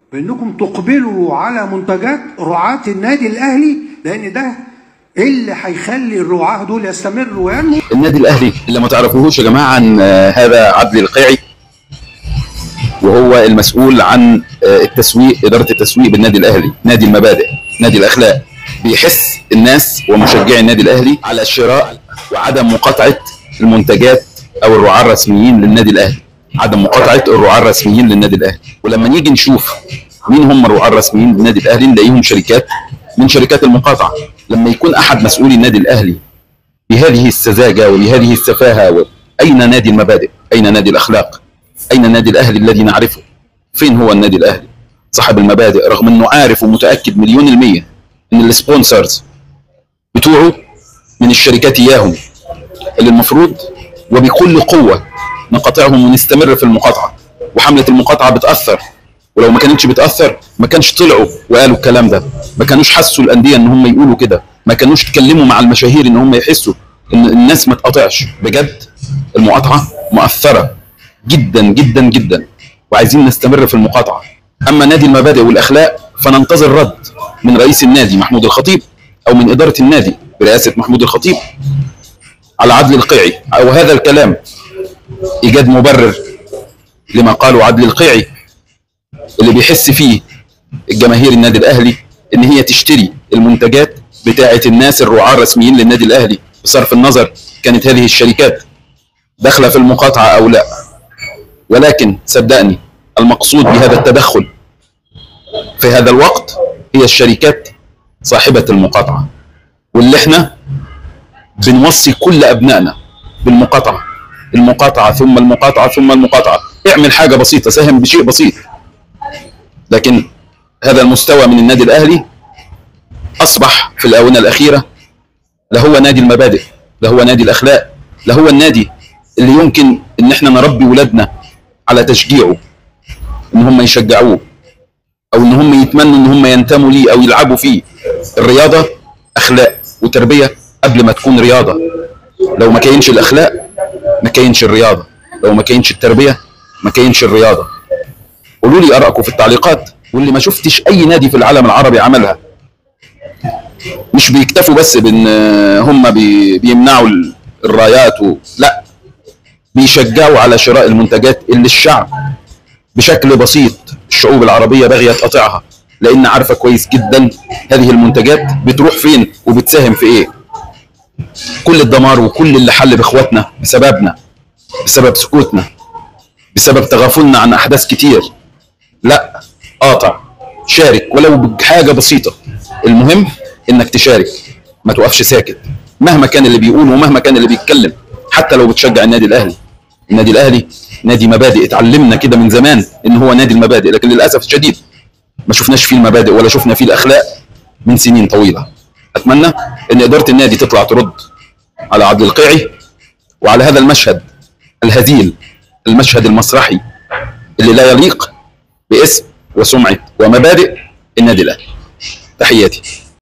بانكم تقبلوا على منتجات رعاة النادي الاهلي لان ده اللي هيخلي الرعاة دول يستمروا وينموا النادي الاهلي اللي ما تعرفوهوش يا جماعه عن آه، هذا عدل القيعي وهو المسؤول عن آه، التسويق اداره التسويق بالنادي الاهلي نادي المبادئ نادي الاخلاق بيحث الناس ومشجعي النادي الاهلي على شراء وعدم مقاطعه المنتجات او الرعاة الرسميين للنادي الاهلي عدم مقاطعه الرعاة الرسميين للنادي الاهلي ولما نيجي نشوف مين هم الرعاة الرسميين للنادي الاهلي نلاقيهم شركات من شركات المقاطعه لما يكون احد مسؤولي النادي الاهلي بهذه السذاجه وبهذه السفاهه و... اين نادي المبادئ؟ اين نادي الاخلاق؟ اين النادي الاهلي الذي نعرفه؟ فين هو النادي الاهلي؟ صاحب المبادئ رغم انه عارف ومتاكد مليون الميه ان السبونسرز بتوعه من الشركات اياهم اللي المفروض وبكل قوه نقاطعهم ونستمر في المقاطعه وحمله المقاطعه بتاثر ولو ما كانتش بتاثر ما كانش طلعوا وقالوا الكلام ده ما كانوش حسوا الانديه ان هم يقولوا كده ما كانوش اتكلموا مع المشاهير ان هم يحسوا ان الناس ما تقاطعش بجد المقاطعه مؤثره جدا جدا جدا وعايزين نستمر في المقاطعه اما نادي المبادئ والاخلاق فننتظر رد من رئيس النادي محمود الخطيب او من اداره النادي برئاسه محمود الخطيب على عدل القيعي او هذا الكلام ايجاد مبرر لما قاله عدل القيعي اللي بيحس فيه الجماهير النادي الاهلي ان هي تشتري المنتجات بتاعه الناس الرعاة الرسميين للنادي الاهلي بصرف النظر كانت هذه الشركات داخله في المقاطعه او لا ولكن صدقني المقصود بهذا التدخل في هذا الوقت هي الشركات صاحبه المقاطعه واللي احنا بنوصي كل ابنائنا بالمقاطعه المقاطعه ثم المقاطعه ثم المقاطعه اعمل حاجه بسيطه ساهم بشيء بسيط لكن هذا المستوى من النادي الاهلي اصبح في الاونه الاخيره لا هو نادي المبادئ لا هو نادي الاخلاق لا هو النادي اللي يمكن ان احنا نربي ولادنا على تشجيعه ان هم يشجعوه او ان هم يتمنوا ان هم ينتموا ليه او يلعبوا فيه الرياضه اخلاق وتربيه قبل ما تكون رياضه لو ما كاينش الاخلاق ما كاينش الرياضه لو ما كاينش التربيه ما كاينش الرياضه قولوا لي ارائكم في التعليقات واللي ما شفتش اي نادي في العالم العربي عملها مش بيكتفوا بس بان هم بي بيمنعوا ال- الرايات و... لا بيشجعوا على شراء المنتجات اللي الشعب بشكل بسيط الشعوب العربيه باغيه تقاطعها لان عارفه كويس جدا هذه المنتجات بتروح فين وبتساهم في ايه كل الدمار وكل اللي حل باخواتنا بسببنا بسبب سكوتنا بسبب تغافلنا عن احداث كتير لا قاطع شارك ولو بحاجه بسيطه المهم انك تشارك ما توقفش ساكت مهما كان اللي بيقول ومهما كان اللي بيتكلم حتى لو بتشجع النادي الاهلي النادي الاهلي نادي مبادئ اتعلمنا كده من زمان ان هو نادي المبادئ لكن للاسف الشديد ما شفناش فيه المبادئ ولا شفنا فيه الاخلاق من سنين طويله اتمنى ان اداره النادي تطلع ترد على عبد القيعي وعلى هذا المشهد الهزيل المشهد المسرحي اللي لا يليق باسم وسمعه ومبادئ النادي الاهلي تحياتي